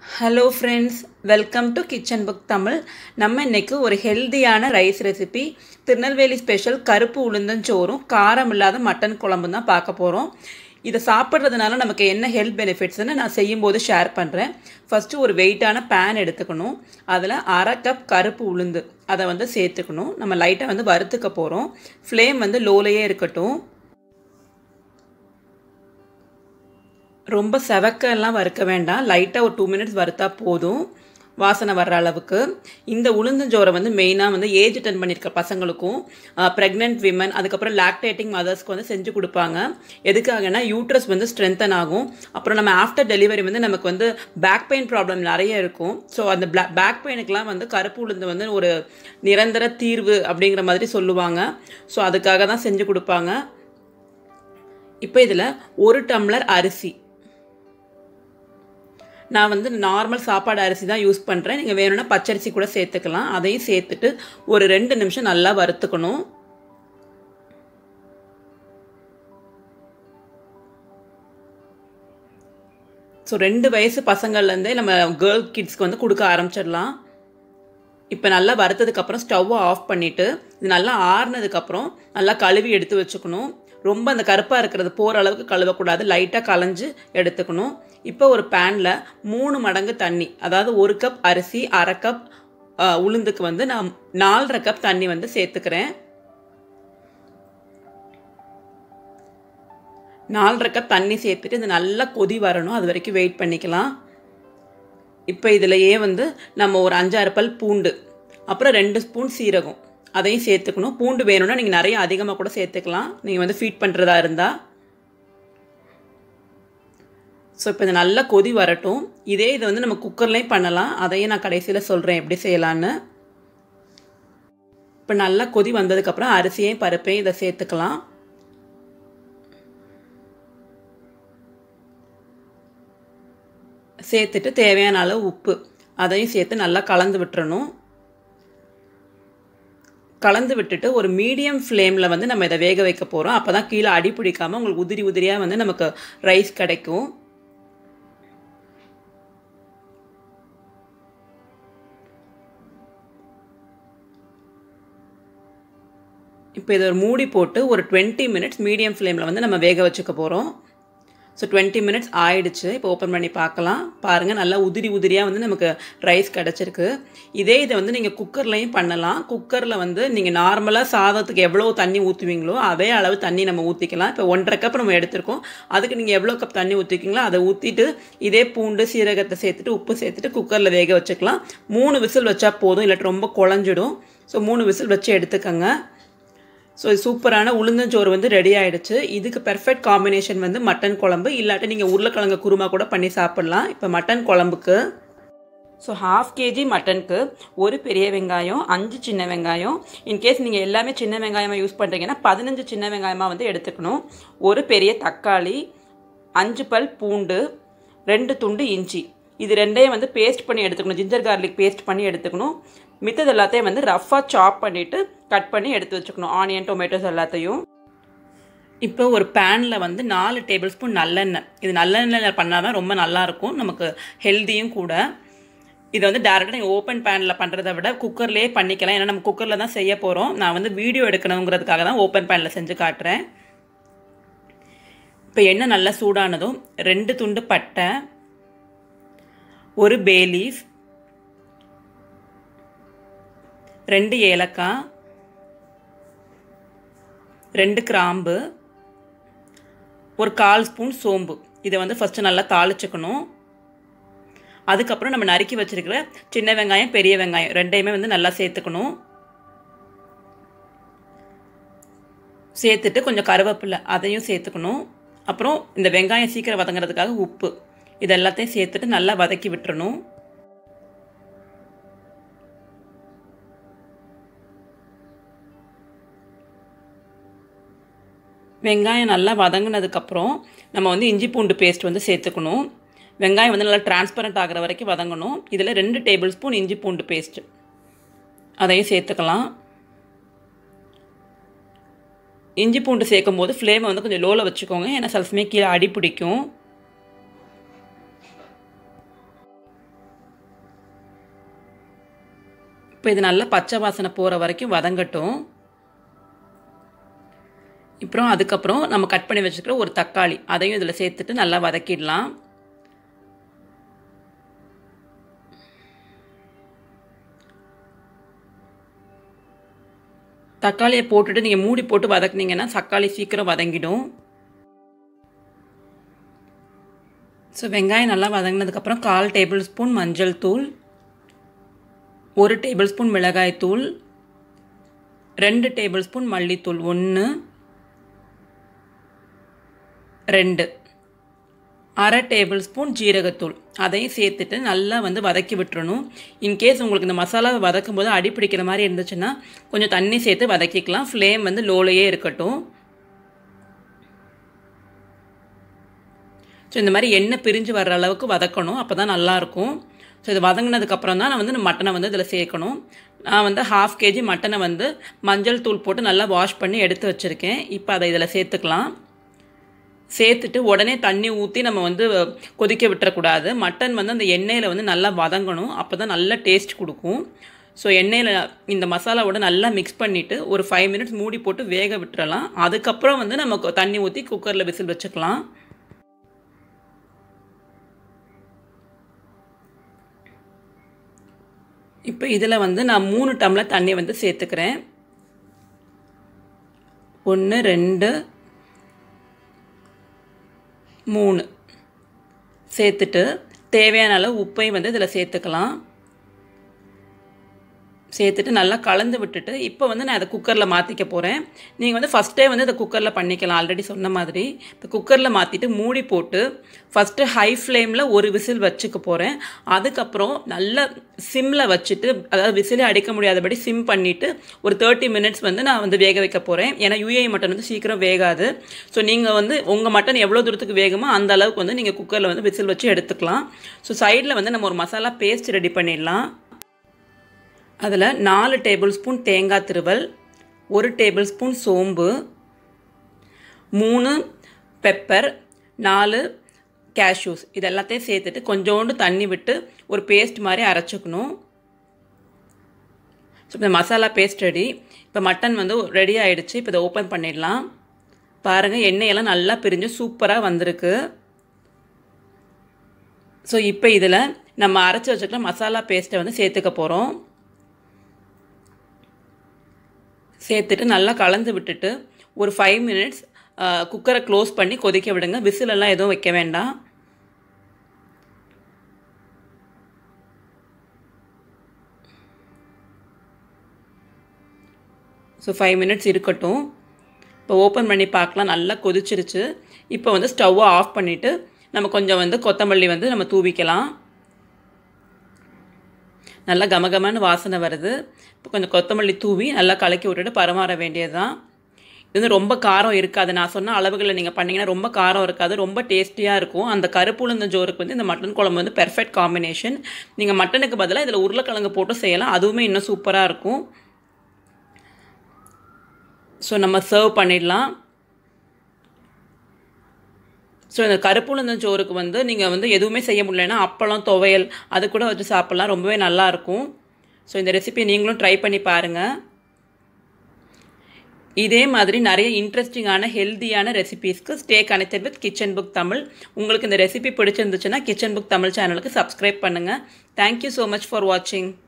hello friends welcome to Kitchen Book Tamil நம்ம இன்னைக்கு ஒரு ஹெல்தியான ரைஸ் ரெசிபி திருநெல்வேலி ஸ்பெஷல் கருப்பு உளுந்தஞ்சோறும் காரம் இல்லாத மட்டன் குழம்பு தான் பார்க்க போகிறோம் இதை சாப்பிட்றதுனால நமக்கு என்ன ஹெல்த் பெனிஃபிட்ஸ்னு நான் செய்யும்போது ஷேர் பண்ணுறேன் ஃபஸ்ட்டு ஒரு வெயிட்டான பேன் எடுத்துக்கணும் அதில் அரை கப் கருப்பு உளுந்து அதை வந்து சேர்த்துக்கணும் நம்ம லைட்டாக வந்து வறுத்துக்க போகிறோம் ஃப்ளேம் வந்து லோலையே இருக்கட்டும் ரொம்ப செவக்கெல்லாம் வறுக்க வேண்டாம் லைட்டாக ஒரு டூ மினிட்ஸ் வறுத்தா போதும் வாசனை வர்ற அளவுக்கு இந்த உளுந்தஞ்சோரை வந்து மெயினாக வந்து ஏஜ் அட்டன் பண்ணியிருக்க பசங்களுக்கும் ப்ரெக்னென்ட் விமன் அதுக்கப்புறம் லாக்டேட்டிங் மதர்ஸ்க்கு வந்து செஞ்சு கொடுப்பாங்க எதுக்காகனா யூட்ரஸ் வந்து ஸ்ட்ரென்தன் ஆகும் அப்புறம் நம்ம ஆஃப்டர் டெலிவரி வந்து நமக்கு வந்து பேக் பெயின் ப்ராப்ளம் நிறைய இருக்கும் ஸோ அந்த பேக் பெயினுக்கெலாம் வந்து கருப்பு உளுந்து வந்து ஒரு நிரந்தர தீர்வு அப்படிங்கிற மாதிரி சொல்லுவாங்க ஸோ அதுக்காக தான் செஞ்சு கொடுப்பாங்க இப்போ இதில் ஒரு டம்ளர் அரிசி நான் வந்து நார்மல் சாப்பாடு அரிசி தான் யூஸ் பண்ணுறேன் நீங்கள் வேணும்னா பச்சரிசி கூட சேர்த்துக்கலாம் அதையும் சேர்த்துட்டு ஒரு ரெண்டு நிமிஷம் நல்லா வறுத்துக்கணும் ஸோ ரெண்டு வயசு பசங்கள்லேருந்தே நம்ம கேர்ள் கிட்ஸ்க்கு வந்து கொடுக்க ஆரம்பிச்சிடலாம் இப்போ நல்லா வறுத்ததுக்கப்புறம் ஸ்டவ்வை ஆஃப் பண்ணிவிட்டு இது நல்லா ஆறுனதுக்கப்புறம் நல்லா கழுவி எடுத்து வச்சுக்கணும் ரொம்ப அந்த கருப்பாக இருக்கிறது போகிற அளவுக்கு கழுவக்கூடாது லைட்டாக களைஞ்சு எடுத்துக்கணும் இப்போ ஒரு பேனில் மூணு மடங்கு தண்ணி அதாவது ஒரு கப் அரிசி அரை கப் உளுந்துக்கு வந்து நான் நாலரை கப் தண்ணி வந்து சேர்த்துக்கிறேன் நாலரை கப் தண்ணி சேர்த்துட்டு இது நல்லா கொதி வரணும் அது வரைக்கும் வெயிட் பண்ணிக்கலாம் இப்போ இதிலையே வந்து நம்ம ஒரு அஞ்சாறு பல் பூண்டு அப்புறம் ரெண்டு ஸ்பூன் சீரகம் அதையும் சேர்த்துக்கணும் பூண்டு வேணும்னா நீங்கள் நிறைய அதிகமாக கூட சேர்த்துக்கலாம் நீங்கள் வந்து ஃபீட் பண்ணுறதா இருந்தால் ஸோ இப்போ இது நல்லா கொதி வரட்டும் இதே இதை வந்து நம்ம குக்கர்லேயும் பண்ணலாம் அதையும் நான் கடைசியில் சொல்கிறேன் எப்படி செய்யலான்னு இப்போ நல்லா கொதி வந்ததுக்கப்புறம் அரிசியையும் பருப்பையும் இதை சேர்த்துக்கலாம் சேர்த்துட்டு தேவையான அளவு உப்பு அதையும் சேர்த்து நல்லா கலந்து விட்டுறணும் கலந்து விட்டுட்டு ஒரு மீடியம் ஃப்ளேமில் வந்து நம்ம இதை வேக வைக்க போகிறோம் அப்போ தான் கீழே அடி பிடிக்காமல் உங்களுக்கு உதிரி உதிரியாக வந்து நமக்கு ரைஸ் கிடைக்கும் இப்போ இதை ஒரு மூடி போட்டு ஒரு டுவெண்ட்டி மினிட்ஸ் மீடியம் ஃப்ளேமில் வந்து நம்ம வேக வச்சுக்க போகிறோம் ஸோ டுவெண்ட்டி மினிட்ஸ் ஆயிடுச்சு இப்போ ஓப்பன் பண்ணி பார்க்கலாம் பாருங்கள் நல்லா உதிரி உதிரியாக வந்து நமக்கு ரைஸ் கிடச்சிருக்கு இதே இதை வந்து நீங்கள் குக்கர்லையும் பண்ணலாம் குக்கரில் வந்து நீங்கள் நார்மலாக சாதத்துக்கு எவ்வளோ தண்ணி ஊற்றுவீங்களோ அதே அளவு தண்ணி நம்ம ஊற்றிக்கலாம் இப்போ ஒன்றரை கப் நம்ம எடுத்திருக்கோம் அதுக்கு நீங்கள் எவ்வளோ கப் தண்ணி ஊற்றிக்கிங்களோ அதை ஊற்றிட்டு இதே பூண்டு சீரகத்தை சேர்த்துட்டு உப்பு சேர்த்துட்டு குக்கரில் வேக வச்சுக்கலாம் மூணு விசில் வச்சா போதும் இல்லாட்டி ரொம்ப குழஞ்சிடும் ஸோ மூணு விசில் வச்சு எடுத்துக்கோங்க ஸோ சூப்பரான உளுந்தஞ்சோறு வந்து ரெடி ஆகிடுச்சு இதுக்கு பெர்ஃபெக்ட் காம்பினேஷன் வந்து மட்டன் குழம்பு இல்லாட்டி நீங்கள் உருளைக்கிழங்கு குருமா கூட பண்ணி சாப்பிட்லாம் இப்போ மட்டன் குழம்புக்கு ஸோ ஹாஃப் கேஜி மட்டனுக்கு ஒரு பெரிய வெங்காயம் அஞ்சு சின்ன வெங்காயம் இன்கேஸ் நீங்கள் எல்லாமே சின்ன வெங்காயமாக யூஸ் பண்ணுறீங்கன்னா பதினஞ்சு சின்ன வெங்காயமாக வந்து எடுத்துக்கணும் ஒரு பெரிய தக்காளி அஞ்சு பல் பூண்டு ரெண்டு துண்டு இஞ்சி இது ரெண்டையும் வந்து பேஸ்ட் பண்ணி எடுத்துக்கணும் ஜிஞ்சர் கார்லிக் பேஸ்ட் பண்ணி எடுத்துக்கணும் மித்தது எல்லாத்தையும் வந்து ரஃப்பாக சாப் பண்ணிவிட்டு கட் பண்ணி எடுத்து வச்சுக்கணும் ஆனியன் டொமேட்டோஸ் எல்லாத்தையும் இப்போ ஒரு பேனில் வந்து நாலு டேபிள் ஸ்பூன் நல்லெண்ணெய் இது நல்லெண்ணெயில் பண்ணால் தான் ரொம்ப நல்லாயிருக்கும் நமக்கு ஹெல்த்தியும் கூட இதை வந்து டேரெக்டாக நீங்கள் ஓப்பன் பேனில் பண்ணுறதை விட குக்கர்லேயே பண்ணிக்கலாம் ஏன்னா நம்ம குக்கரில் தான் செய்ய போகிறோம் நான் வந்து வீடியோ எடுக்கணுங்கிறதுக்காக தான் ஓப்பன் பேனில் செஞ்சு காட்டுறேன் இப்போ எண்ணெய் நல்லா சூடானதும் ரெண்டு துண்டு பட்டை ஒரு பே லீஃப் ரெண்டு ஏலக்காய் ரெண்டு கிராம்பு ஒரு கால் ஸ்பூன் சோம்பு இதை வந்து ஃபஸ்ட்டு நல்லா தாளிச்சுக்கணும் அதுக்கப்புறம் நம்ம நறுக்கி வச்சுருக்கிற சின்ன வெங்காயம் பெரிய வெங்காயம் ரெண்டையுமே வந்து நல்லா சேர்த்துக்கணும் சேர்த்துட்டு கொஞ்சம் கருவேப்பிலை அதையும் சேர்த்துக்கணும் அப்புறம் இந்த வெங்காயம் சீக்கிரம் வதங்கிறதுக்காக உப்பு இது எல்லாத்தையும் சேர்த்துட்டு நல்லா வதக்கி விட்டுறணும் வெங்காயம் நல்லா வதங்கினதுக்கப்புறம் நம்ம வந்து இஞ்சி பூண்டு பேஸ்ட் வந்து சேர்த்துக்கணும் வெங்காயம் வந்து நல்லா டிரான்ஸ்பரண்ட் ஆகிற வரைக்கும் வதங்கணும் இதில் ரெண்டு டேபிள் ஸ்பூன் இஞ்சி பூண்டு பேஸ்ட்டு அதையும் சேர்த்துக்கலாம் இஞ்சி பூண்டு சேர்க்கும் போது ஃப்ளேமை வந்து கொஞ்சம் லோவில் வச்சுக்கோங்க ஏன்னா சில சமயம் கீழே அடி பிடிக்கும் இப்போ இது நல்லா பச்சை வாசனை போகிற வரைக்கும் வதங்கட்டும் அப்புறம் அதுக்கப்புறம் நம்ம கட் பண்ணி வச்சுக்கிற ஒரு தக்காளி அதையும் இதில் சேர்த்துட்டு நல்லா வதக்கிடலாம் தக்காளியை போட்டுட்டு நீங்கள் மூடி போட்டு வதக்குனீங்கன்னா தக்காளி சீக்கிரம் வதங்கிடும் ஸோ வெங்காயம் நல்லா வதங்கினதுக்கப்புறம் கால் டேபிள் ஸ்பூன் மஞ்சள் தூள் ஒரு டேபிள் ஸ்பூன் மிளகாய் தூள் ரெண்டு டேபிள் ஸ்பூன் மல்லித்தூள் ஒன்று ரெண்டு அரை டேபிள் ஸ்பூன் ஜீரகத்தூள் அதையும் சேர்த்துட்டு நல்லா வந்து வதக்கி விட்டுறணும் இன்கேஸ் உங்களுக்கு இந்த மசாலா வதக்கும் போது அடி பிடிக்கிற மாதிரி இருந்துச்சுன்னா கொஞ்சம் தண்ணி சேர்த்து வதக்கிக்கலாம் ஃப்ளேம் வந்து லோலையே இருக்கட்டும் ஸோ இந்த மாதிரி எண்ணெய் பிரிஞ்சு வர்ற அளவுக்கு வதக்கணும் அப்போ தான் நல்லாயிருக்கும் ஸோ இது வதங்கினதுக்கப்புறம் தான் நான் வந்து மட்டனை வந்து இதில் சேர்க்கணும் நான் வந்து ஹாஃப் கேஜி மட்டனை வந்து மஞ்சள் தூள் போட்டு நல்லா வாஷ் பண்ணி எடுத்து வச்சுருக்கேன் இப்போ அதை இதில் சேர்த்துக்கலாம் சேர்த்துட்டு உடனே தண்ணி ஊற்றி நம்ம வந்து கொதிக்க விட்டுறக்கூடாது மட்டன் வந்து அந்த எண்ணெயில் வந்து நல்லா வதங்கணும் அப்போ தான் நல்லா டேஸ்ட் கொடுக்கும் ஸோ எண்ணெயில் இந்த மசாலாவோட நல்லா மிக்ஸ் பண்ணிவிட்டு ஒரு ஃபைவ் மினிட்ஸ் மூடி போட்டு வேக விட்டுறலாம் அதுக்கப்புறம் வந்து நம்ம தண்ணி ஊற்றி குக்கரில் விசில் வச்சுக்கலாம் இப்போ இதில் வந்து நான் மூணு டம்ளர் தண்ணி வந்து சேர்த்துக்கிறேன் ஒன்று ரெண்டு மூணு சேர்த்துட்டு தேவையான அளவு உப்பையும் வந்து இதில் சேர்த்துக்கலாம் சேர்த்துட்டு நல்லா கலந்து விட்டுட்டு இப்போ வந்து நான் அதை குக்கரில் மாற்றிக்க போகிறேன் நீங்கள் வந்து ஃபஸ்ட்டே வந்து இதை குக்கரில் பண்ணிக்கலாம் ஆல்ரெடி சொன்ன மாதிரி இப்போ குக்கரில் மாற்றிட்டு மூடி போட்டு ஃபஸ்ட்டு ஹை ஃப்ளேமில் ஒரு விசில் வச்சுக்க போகிறேன் அதுக்கப்புறம் நல்லா சிம்மில் வச்சுட்டு அதாவது விசிலே அடிக்க முடியாதபடி சிம் பண்ணிவிட்டு ஒரு தேர்ட்டி மினிட்ஸ் வந்து நான் வந்து வேக வைக்க போகிறேன் ஏன்னா யூஏ மட்டன் வந்து சீக்கிரம் வேகாது ஸோ நீங்கள் வந்து உங்கள் மட்டன் எவ்வளோ தூரத்துக்கு வேகுமோ அந்த அளவுக்கு வந்து நீங்கள் குக்கரில் வந்து விசில் வச்சு எடுத்துக்கலாம் ஸோ சைடில் வந்து நம்ம ஒரு மசாலா பேஸ்ட் ரெடி பண்ணிடலாம் அதில் நாலு டேபிள் ஸ்பூன் தேங்காய் திருவல் ஒரு டேபிள் ஸ்பூன் சோம்பு மூணு பெப்பர் நாலு கேஷ்யூஸ் இது எல்லாத்தையும் சேர்த்துட்டு கொஞ்சோண்டு தண்ணி விட்டு ஒரு பேஸ்ட் மாதிரி அரைச்சிக்கணும் ஸோ இந்த மசாலா பேஸ்ட் ரெடி இப்போ மட்டன் வந்து ரெடி ஆகிடுச்சு இப்போ இதை ஓப்பன் பண்ணிடலாம் பாருங்கள் எண்ணெயெல்லாம் நல்லா பிரிஞ்சு சூப்பராக வந்திருக்கு ஸோ இப்போ இதில் நம்ம அரைச்சி வச்சுக்கிற மசாலா பேஸ்ட்டை வந்து சேர்த்துக்க போகிறோம் சேர்த்துட்டு நல்லா கலந்து விட்டுட்டு ஒரு ஃபைவ் மினிட்ஸ் குக்கரை க்ளோஸ் பண்ணி கொதிக்க விடுங்க விசிலெல்லாம் எதுவும் வைக்க வேண்டாம் ஸோ ஃபைவ் மினிட்ஸ் இருக்கட்டும் இப்போ ஓப்பன் பண்ணி பார்க்கலாம் நல்லா கொதிச்சிருச்சு இப்போ வந்து ஸ்டவ்வை ஆஃப் பண்ணிவிட்டு நம்ம கொஞ்சம் வந்து கொத்தமல்லி வந்து நம்ம தூவிக்கலாம் நல்லா கமகமன்னு வாசனை வருது இப்போ கொஞ்சம் கொத்தமல்லி தூவி நல்லா கலக்கி விட்டுட்டு பரமாற வேண்டியது தான் இது வந்து ரொம்ப காரம் இருக்காது நான் சொன்ன அளவுகளில் நீங்கள் பண்ணிங்கன்னா ரொம்ப காரம் இருக்காது ரொம்ப டேஸ்டியாக இருக்கும் அந்த கருப்பு உளுந்த ஜோருக்கு வந்து இந்த மட்டன் குழம்பு வந்து பெர்ஃபெக்ட் காம்பினேஷன் நீங்கள் மட்டனுக்கு பதிலாக இதில் உருளைக்கிழங்கு போட்டு செய்யலாம் அதுவுமே இன்னும் சூப்பராக இருக்கும் ஸோ நம்ம சர்வ் பண்ணிடலாம் ஸோ இந்த கருப்பு உளுந்த சோறுக்கு வந்து நீங்கள் வந்து எதுவுமே செய்ய முடியலன்னா அப்பளம் துவையல் அது கூட வச்சு சாப்பிட்லாம் ரொம்பவே நல்லாயிருக்கும் ஸோ இந்த ரெசிபி நீங்களும் ட்ரை பண்ணி பாருங்கள் இதே மாதிரி நிறைய இன்ட்ரெஸ்டிங்கான ஹெல்த்தியான ரெசிபீஸ்க்கு stay connected with Kitchen Book Tamil உங்களுக்கு இந்த ரெசிபி பிடிச்சிருந்துச்சுன்னா கிச்சன் புக் தமிழ் சேனலுக்கு சப்ஸ்கிரைப் பண்ணுங்கள் தேங்க்யூ ஸோ மச் ஃபார் வாட்சிங்